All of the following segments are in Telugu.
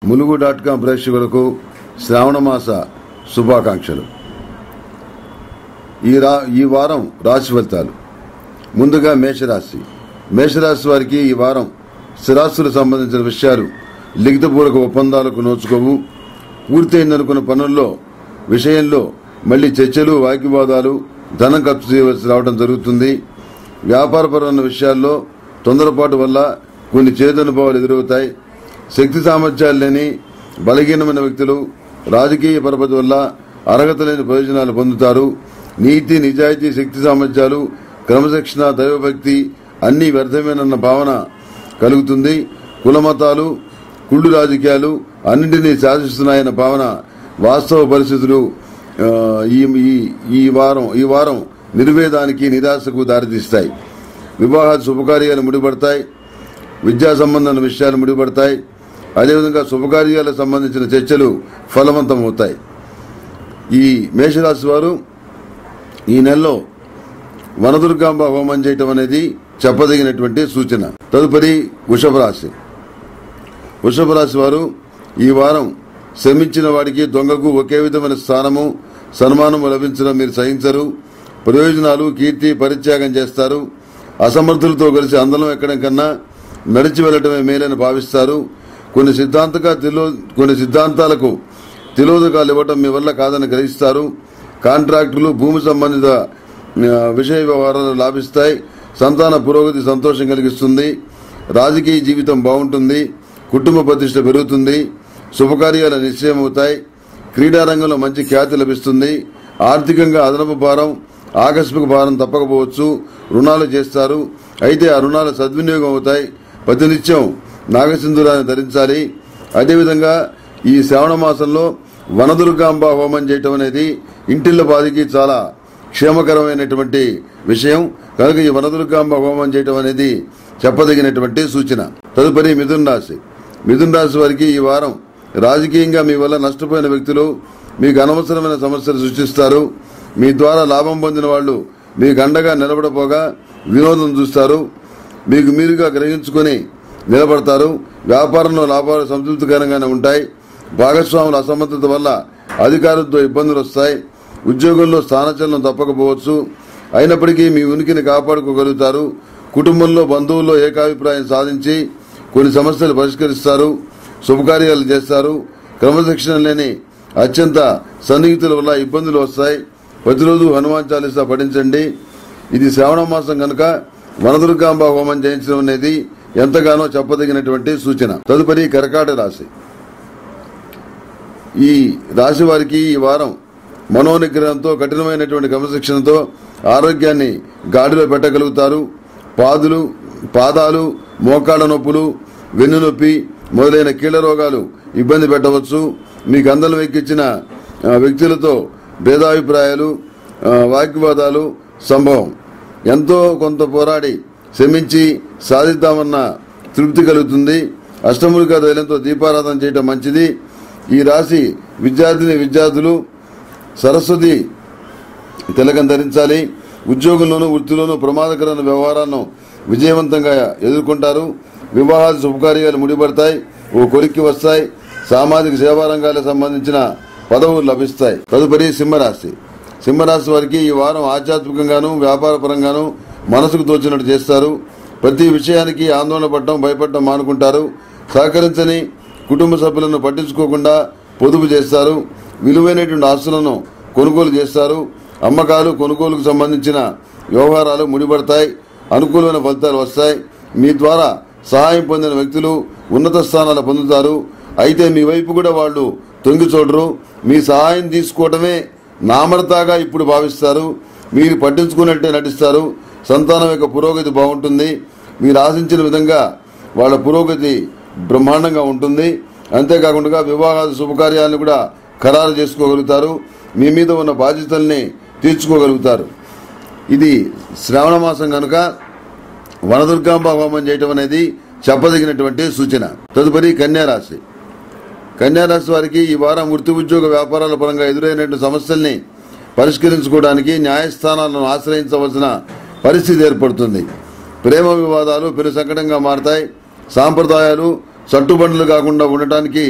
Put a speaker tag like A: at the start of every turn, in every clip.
A: ములుగు డాట్ కాం ప్రేక్షకులకు శ్రావణమాస శుభాకాంక్షలు ఈ రా ఈ వారం రాశి ఫలితాలు ముందుగా మేషరాశి మేషరాశి వారికి ఈ వారం స్థిరాస్తులకు సంబంధించిన విషయాలు లిఖితపూర్వక ఒప్పందాలకు నోచుకోవు పూర్తయిందనుకున్న పనుల్లో విషయంలో మళ్లీ చర్చలు వాగ్వివాదాలు ధనం ఖర్చు చేయవలసి రావడం జరుగుతుంది వ్యాపారపరమైన విషయాల్లో తొందరపాటు వల్ల కొన్ని చేదనుభవాలు ఎదురవుతాయి శక్తి సామర్థ్యాలు లేని బలహీనమైన వ్యక్తులు రాజకీయ పరపతి వల్ల అర్హత లేని ప్రయోజనాలు పొందుతారు నీతి నిజాయితీ శక్తి సామర్థ్యాలు క్రమశిక్షణ దైవభక్తి అన్ని వ్యర్థమేనన్న భావన కలుగుతుంది కులమతాలు కుళ్ళు రాజకీయాలు అన్నింటినీ శాసిస్తున్నాయన్న భావన వాస్తవ పరిస్థితులు ఆ, ఈ ఈ- ఈ వారం ఈ వారం నిర్వేదానికి నిరాశకు దారితీస్తాయి వివాహ శుభకార్యాలు ముడిపడతాయి విద్యా సంబంధమైన విషయాలు ముడిపడతాయి అదేవిధంగా శుభకార్యాలకు సంబంధించిన చర్చలు ఫలవంతమవుతాయి ఈ మేషరాశి వారు ఈ నెలలో వనదుర్గాంబ హోమం చేయటం అనేది చెప్పదగినటువంటి సూచన తదుపరి వృషభ రాశి వృషభ రాశి వారు ఈ వారం శ్రమించిన వాడికి దొంగకు ఒకే విధమైన స్థానము సన్మానము లభించడం మీరు సహించరు ప్రయోజనాలు కీర్తి పరిత్యాగం చేస్తారు అసమర్థులతో కలిసి అందలం ఎక్కడం కన్నా నడిచి వెళ్లటమే మేలని భావిస్తారు కొన్ని సిద్ధాంతగా తిలో కొన్ని సిద్ధాంతాలకు తిలోదకాలు ఇవ్వటం మీ వల్ల కాదని గ్రహిస్తారు కాంట్రాక్టులు భూమి సంబంధిత ఆ, విషయ వ్యవహారాలు లాభిస్తాయి సంతాన పురోగతి సంతోషం కలిగిస్తుంది రాజకీయ జీవితం బాగుంటుంది కుటుంబ ప్రతిష్ట పెరుగుతుంది శుభకార్యాలు నిశ్చయమవుతాయి క్రీడారంగంలో మంచి ఖ్యాతి లభిస్తుంది ఆర్థికంగా అదనపు భారం ఆకస్మిక భారం తప్పకపోవచ్చు రుణాలు చేస్తారు అయితే ఆ రుణాలు సద్వినియోగం అవుతాయి ప్రతినిత్యం నాగసింధురాన్ని ధరించాలి అదేవిధంగా ఈ శ్రావణ మాసంలో వనదుర్గాంబ హోమం చేయటం అనేది ఇంటిల్ల బాధికి చాలా క్షేమకరమైనటువంటి విషయం కనుక ఈ వనదుర్గాంబ హోమం చేయటం అనేది చెప్పదగినటువంటి సూచన తదుపరి మిథున్ రాశి మిథున్ రాశి వారికి ఈ వారం రాజకీయంగా మీ వల్ల నష్టపోయిన వ్యక్తులు మీకు అనవసరమైన సమస్యలు సృష్టిస్తారు మీ ద్వారా లాభం పొందిన వాళ్ళు మీకు అండగా నిలబడపోగా వినోదం చూస్తారు మీకు మీరుగా గ్రహించుకొని నిలబడతారు వ్యాపారంలో లాభాలు సంతృప్తికరంగానే ఉంటాయి భాగస్వాముల అసమర్థత వల్ల అధికారులతో ఇబ్బందులు వస్తాయి ఉద్యోగంలో స్థానచలనం తప్పకపోవచ్చు అయినప్పటికీ మీ ఉనికిని కాపాడుకోగలుగుతారు కుటుంబంలో బంధువుల్లో ఏకాభిప్రాయం సాధించి కొన్ని సమస్యలు పరిష్కరిస్తారు శుభకార్యాలు చేస్తారు క్రమశిక్షణ లేని అత్యంత సన్నిహితుల వల్ల ఇబ్బందులు వస్తాయి ప్రతిరోజు హనుమాన్ చాలీసా పఠించండి ఇది శ్రావణ మాసం కనుక వనదుర్గాంబ హోమం చేయించడం అనేది ఎంతగానో చెప్పదగినటువంటి సూచన తదుపరి కర్కాట రాశి ఈ రాశి వారికి ఈ వారం మనోనిగ్రహంతో కఠినమైనటువంటి క్రమశిక్షణతో ఆరోగ్యాన్ని గాడిలో పెట్టగలుగుతారు పాదులు పాదాలు మోకాళ్ళ నొప్పులు వెన్ను నొప్పి మొదలైన కీళ్ళ రోగాలు ఇబ్బంది పెట్టవచ్చు మీకు అందలం ఎక్కించిన ఆ, వ్యక్తులతో భేదాభిప్రాయాలు ఆ, వాగ్వివాదాలు సంభవం ఎంతో కొంత పోరాడి శ్రమించి సాధిద్దామన్న తృప్తి కలుగుతుంది అష్టములుగా ధైర్యంతో దీపారాధన చేయడం మంచిది ఈ రాశి విద్యార్థిని విద్యార్థులు సరస్వతి తిలకం ధరించాలి ఉద్యోగంలోనూ వృత్తిలోనూ ప్రమాదకరమైన వ్యవహారాలను విజయవంతంగా ఎదుర్కొంటారు వివాహాలు శుభకార్యాలు ముడిపడతాయి ఓ కొలిక్కి వస్తాయి సామాజిక సేవా రంగాలకు సంబంధించిన పదవులు లభిస్తాయి తదుపరి సింహరాశి సింహరాశి వారికి ఈ వారం ఆధ్యాత్మికంగాను వ్యాపార పరంగాను మనసుకు తోచినట్టు చేస్తారు ప్రతి విషయానికి ఆందోళన పడటం భయపడటం మానుకుంటారు సహకరించని కుటుంబ సభ్యులను పట్టించుకోకుండా పొదుపు చేస్తారు విలువైనటువంటి ఆస్తులను కొనుగోలు చేస్తారు అమ్మకాలు కొనుగోలుకు సంబంధించిన వ్యవహారాలు ముడిపడతాయి అనుకూలమైన ఫలితాలు వస్తాయి మీ ద్వారా సహాయం పొందిన వ్యక్తులు ఉన్నత స్థానాలు పొందుతారు అయితే మీ వైపు కూడా వాళ్ళు తొంగి చూడరు మీ సహాయం తీసుకోవడమే నామరతాగా ఇప్పుడు భావిస్తారు మీరు పట్టించుకున్నట్టే నటిస్తారు సంతానం యొక్క పురోగతి బాగుంటుంది మీరు ఆశించిన విధంగా వాళ్ళ పురోగతి బ్రహ్మాండంగా ఉంటుంది అంతేకాకుండా వివాహాది శుభకార్యాలను కూడా ఖరారు చేసుకోగలుగుతారు మీ మీద ఉన్న బాధ్యతల్ని తీర్చుకోగలుగుతారు ఇది శ్రావణ మాసం కనుక వనదుర్గాంబ హోమం చేయటం అనేది చెప్పదగినటువంటి సూచన తదుపరి కన్యారాశి కన్యారాశి వారికి ఈ వారం వృత్తి ఉద్యోగ వ్యాపారాల పరంగా ఎదురైనటువంటి సమస్యల్ని పరిష్కరించుకోవడానికి న్యాయస్థానాలను ఆశ్రయించవలసిన పరిస్థితి ఏర్పడుతుంది ప్రేమ వివాదాలు పెను సంకటంగా మారతాయి సాంప్రదాయాలు చట్టుబండ్లు కాకుండా ఉండటానికి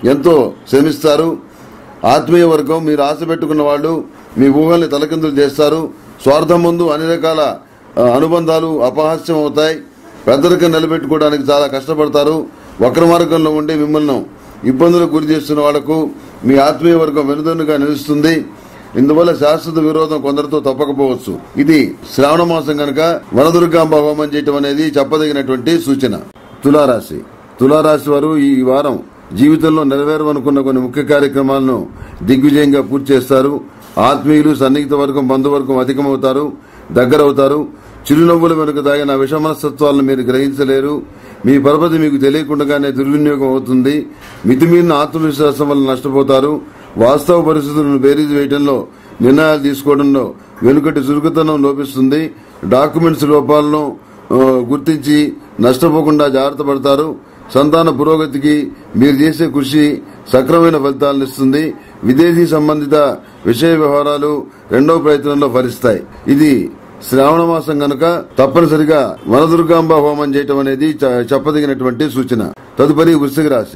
A: ఎంతో శ్రమిస్తారు ఆత్మీయ వర్గం మీరు ఆశ పెట్టుకున్న వాళ్ళు మీ ఊహల్ని తలకిందులు చేస్తారు స్వార్థం ముందు అన్ని రకాల ఆ, అనుబంధాలు అపహాస్యం అవుతాయి పెద్దరికం నిలబెట్టుకోవడానికి చాలా కష్టపడతారు వక్ర మార్గంలో ఉండి మిమ్మల్ని ఇబ్బందులకు గురి చేస్తున్న వాళ్లకు మీ ఆత్మీయ వర్గం వెనుదన్నుగా నిలుస్తుంది ఇందువల్ల శాశ్వత విరోధం కొందరితో తప్పకపోవచ్చు ఇది శ్రావణ మాసం కనుక వనదుర్గాంబ హోమం చేయటం అనేది చెప్పదగినటువంటి సూచన తులారాశి తులారాశి వారు ఈ వారం జీవితంలో నెరవేరవనుకున్న కొన్ని ముఖ్య కార్యక్రమాలను దిగ్విజయంగా పూర్తి చేస్తారు ఆత్మీయులు సన్నిహిత వర్గం బంధువర్గం అధికమవుతారు దగ్గరవుతారు చిరునవ్వుల వెనుక దాగిన విషమనస్తత్వాలను మీరు గ్రహించలేరు మీ పరపతి మీకు తెలియకుండానే దుర్వినియోగం అవుతుంది మితిమీరిన ఆత్మవిశ్వాసం వల్ల నష్టపోతారు వాస్తవ పరిస్థితులను బేరీజు వేయడంలో నిర్ణయాలు తీసుకోవడంలో వెనుకటి చురుకుతనం లోపిస్తుంది డాక్యుమెంట్స్ లోపాలను ఆ, గుర్తించి నష్టపోకుండా జాగ్రత్త పడతారు సంతాన పురోగతికి మీరు చేసే కృషి సక్రమైన ఫలితాలను ఇస్తుంది విదేశీ సంబంధిత విషయ వ్యవహారాలు రెండవ ప్రయత్నంలో ఫలిస్తాయి ఇది శ్రావణ మాసం గనుక తప్పనిసరిగా వనదుర్గాంబ హోమం చేయటం అనేది చ- చెప్పదగినటువంటి సూచన తదుపరి వృశ్చిక రాశి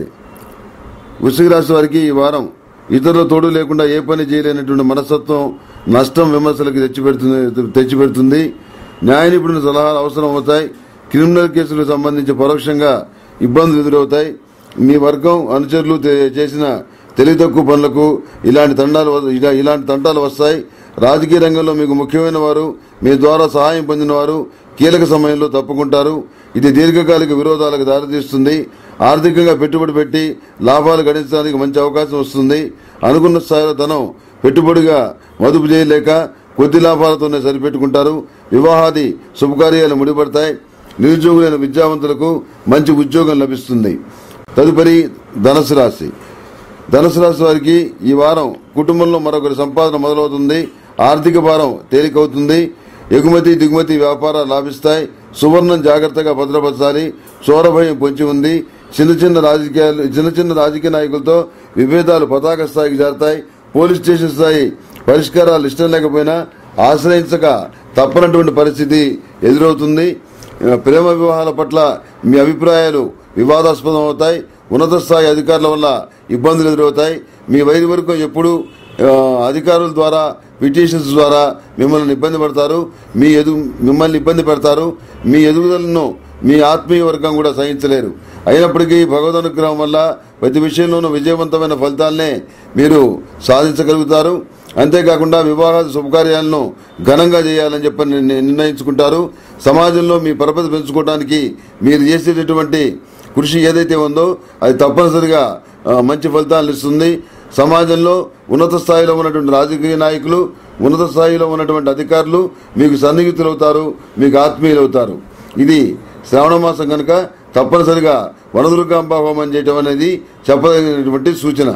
A: వృశ్చిక రాశి వారికి ఈ వారం ఇతరుల తోడు లేకుండా ఏ పని చేయలేనటువంటి మనస్తత్వం నష్టం విమర్శలకు తెచ్చిపెడుతుంది తెచ్చిపెడుతుంది న్యాయ నిపుణుల సలహాలు అవసరం అవుతాయి క్రిమినల్ కేసులకు సంబంధించి పరోక్షంగా ఇబ్బందులు ఎదురవుతాయి మీ వర్గం అనుచరులు తె- చేసిన తెలివి తక్కువ పనులకు ఇలాంటి తండాలు వ- ఇలా- ఇలాంటి తంటాలు వస్తాయి రాజకీయ రంగంలో మీకు ముఖ్యమైన వారు మీ ద్వారా సహాయం పొందిన వారు కీలక సమయంలో తప్పుకుంటారు ఇది దీర్ఘకాలిక విరోధాలకు దారితీస్తుంది ఆర్థికంగా పెట్టుబడి పెట్టి లాభాలు గడించడానికి మంచి అవకాశం వస్తుంది అనుకున్న స్థాయిలో ధనం పెట్టుబడిగా మదుపు చేయలేక కొద్ది లాభాలతోనే సరిపెట్టుకుంటారు వివాహాది శుభకార్యాలు ముడిపడతాయి నిరుద్యోగులైన విద్యావంతులకు మంచి ఉద్యోగం లభిస్తుంది తదుపరి ధనుసు రాశి ధనుసు రాశి వారికి ఈ వారం కుటుంబంలో మరొకరి సంపాదన మొదలవుతుంది ఆర్థిక భారం తేలికవుతుంది ఎగుమతి దిగుమతి వ్యాపారాలు లాభిస్తాయి సువర్ణం జాగ్రత్తగా భద్రపరచాలి చోరభయం పొంచి ఉంది చిన్న చిన్న రాజకీయాలు చిన్న చిన్న రాజకీయ నాయకులతో విభేదాలు పతాక స్థాయికి చేరతాయి పోలీస్ స్టేషన్ స్థాయి పరిష్కారాలు ఇష్టం లేకపోయినా ఆశ్రయించక తప్పనటువంటి పరిస్థితి ఎదురవుతుంది ప్రేమ వివాహాల పట్ల మీ అభిప్రాయాలు వివాదాస్పదం అవుతాయి ఉన్నత స్థాయి అధికారుల వల్ల ఇబ్బందులు ఎదురవుతాయి మీ వైరి వర్గం ఎప్పుడు ఆ, అధికారుల ద్వారా పిటిషన్స్ ద్వారా మిమ్మల్ని ఇబ్బంది పడతారు మీ ఎదు మిమ్మల్ని ఇబ్బంది పెడతారు మీ ఎదుగుదలను మీ ఆత్మీయ వర్గం కూడా సహించలేరు అయినప్పటికీ భగవద్ అనుగ్రహం వల్ల ప్రతి విషయంలోనూ విజయవంతమైన ఫలితాలనే మీరు సాధించగలుగుతారు అంతేకాకుండా వివాహ శుభకార్యాలను ఘనంగా చేయాలని చెప్పి నిర్ణ- నిర్ణయించుకుంటారు సమాజంలో మీ పరపతి పెంచుకోవడానికి మీరు చేసేటటువంటి కృషి ఏదైతే ఉందో అది తప్పనిసరిగా ఆ, మంచి ఫలితాలను ఇస్తుంది సమాజంలో ఉన్నత స్థాయిలో ఉన్నటువంటి రాజకీయ నాయకులు ఉన్నత స్థాయిలో ఉన్నటువంటి అధికారులు మీకు సన్నిహితులు అవుతారు మీకు ఆత్మీయులు అవుతారు ఇది శ్రావణ మాసం కనుక తప్పనిసరిగా వనదుర్గాంబ హోమం చేయటం అనేది చెప్పదగినటువంటి సూచన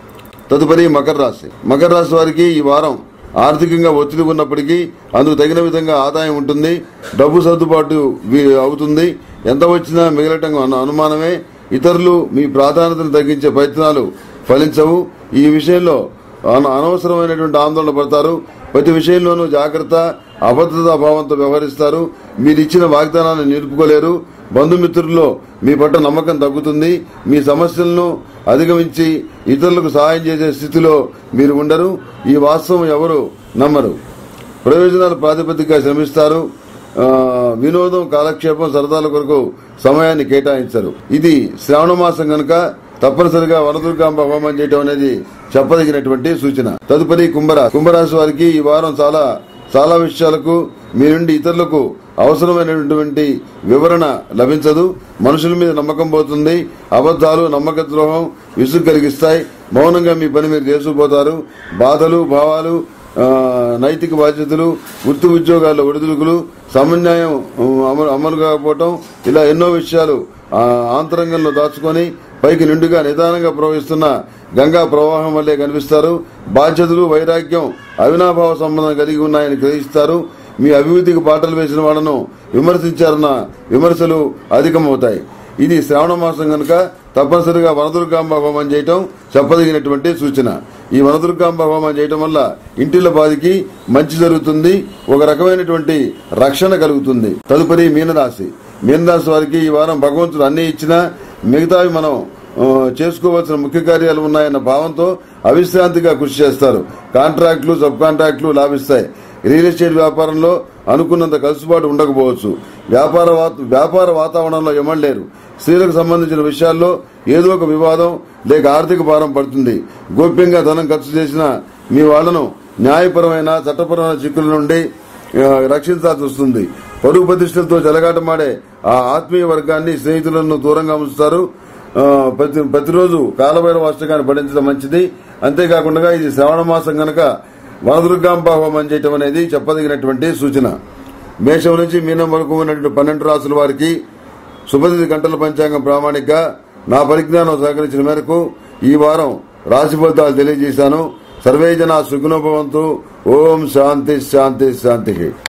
A: తదుపరి మకర రాశి మకర రాశి వారికి ఈ వారం ఆర్థికంగా ఒత్తిడి ఉన్నప్పటికీ అందుకు తగిన విధంగా ఆదాయం ఉంటుంది డబ్బు సర్దుబాటు వి- అవుతుంది ఎంత వచ్చినా మిగలటం అను- అనుమానమే ఇతరులు మీ ప్రాధాన్యతను తగ్గించే ప్రయత్నాలు ఫలించవు ఈ విషయంలో అన- అనవసరమైనటువంటి ఆందోళన పడతారు ప్రతి విషయంలోనూ జాగ్రత్త అభద్రతా భావంతో వ్యవహరిస్తారు మీరు ఇచ్చిన వాగ్దానాన్ని నిలుపుకోలేరు బంధుమిత్రుల్లో మీ పట్ల నమ్మకం తగ్గుతుంది మీ సమస్యలను అధిగమించి ఇతరులకు సహాయం చేసే స్థితిలో మీరు ఉండరు ఈ వాస్తవం ఎవరు నమ్మరు ప్రయోజనాల ప్రాతిపదికగా శ్రమిస్తారు ఆ, వినోదం కాలక్షేపం సరదాల కొరకు సమయాన్ని కేటాయించరు ఇది శ్రావణ మాసం గనుక తప్పనిసరిగా వనదుర్గాంబ హోమం చేయడం అనేది చెప్పదగినటువంటి సూచన తదుపరి కుంభరాశి కుంభరాశి వారికి ఈ వారం చాలా చాలా విషయాలకు మీ నుండి ఇతరులకు అవసరమైనటువంటి వివరణ లభించదు మనుషుల మీద నమ్మకం పోతుంది అబద్ధాలు నమ్మక ద్రోహం విసుగు కలిగిస్తాయి మౌనంగా మీ పని మీరు చేసుకుపోతారు బాధలు భావాలు ఆ, నైతిక బాధ్యతలు వృత్తి ఉద్యోగాల్లో ఒడిదుడుకులు సమన్యాయం ఆ, అమలు అమలు కాకపోవటం ఇలా ఎన్నో విషయాలు ఆ, ఆంతరంగంలో దాచుకొని పైకి నిండుగా నిదానంగా ప్రవహిస్తున్న గంగా ప్రవాహం వల్లే కనిపిస్తారు బాధ్యతలు వైరాగ్యం అవినాభావ సంబంధం కలిగి ఉన్నాయని గ్రహిస్తారు మీ అభివృద్ధికి పాటలు వేసిన వాళ్ళను విమర్శించారన్న విమర్శలు అధికమవుతాయి ఇది శ్రావణ మాసం కనుక తప్పనిసరిగా వనదుర్గాంబ హోమం చేయటం చెప్పదగినటువంటి సూచన ఈ వనదుర్గాంబ హోమం చేయటం వల్ల ఇంటిల బాధికి మంచి జరుగుతుంది ఒక రకమైనటువంటి రక్షణ కలుగుతుంది తదుపరి మీనరాశి మీనరాశి వారికి ఈ వారం భగవంతుడు అన్ని ఇచ్చినా మిగతావి మనం ఆ, చేసుకోవాల్సిన ముఖ్య కార్యాలు ఉన్నాయన్న భావంతో అవిశ్రాంతిగా కృషి చేస్తారు కాంట్రాక్టులు సబ్ కాంట్రాక్టులు లాభిస్తాయి రియల్ ఎస్టేట్ వ్యాపారంలో అనుకున్నంత కలుసుబాటు ఉండకపోవచ్చు వ్యాపార వాత- వ్యాపార వాతావరణంలో ఎమడలేరు స్త్రీలకు సంబంధించిన విషయాల్లో ఏదో ఒక వివాదం లేక ఆర్థిక భారం పడుతుంది గోప్యంగా ధనం ఖర్చు చేసిన మీ వాళ్లను న్యాయపరమైన చట్టపరమైన చిక్కుల నుండి ఆ, రక్షించాల్సి వస్తుంది పరుగు ప్రతిష్టలతో చెలగాటమాడే ఆ ఆత్మీయ వర్గాన్ని స్నేహితులను దూరంగా ఉంచుతారు ఆ, ప్రతి ప్రతిరోజు కాలభైరవ అష్టకాన్ని పఠించడం మంచిది అంతేకాకుండా ఇది శ్రావణ మాసం గనక వనదుర్గాంబ హోమం చేయటం అనేది చెప్పదగినటువంటి సూచన మేషం నుంచి మీనం వరకు ఉన్నటువంటి పన్నెండు రాసుల వారికి శుభతిథి గంటల పంచాంగం ప్రామాణిక నా పరిజ్ఞానం సహకరించిన మేరకు ఈ వారం రాశి ఫలితాలు తెలియజేశాను సర్వే జన సుగుణభవంతు ఓం శాంతి శాంతి శాంతి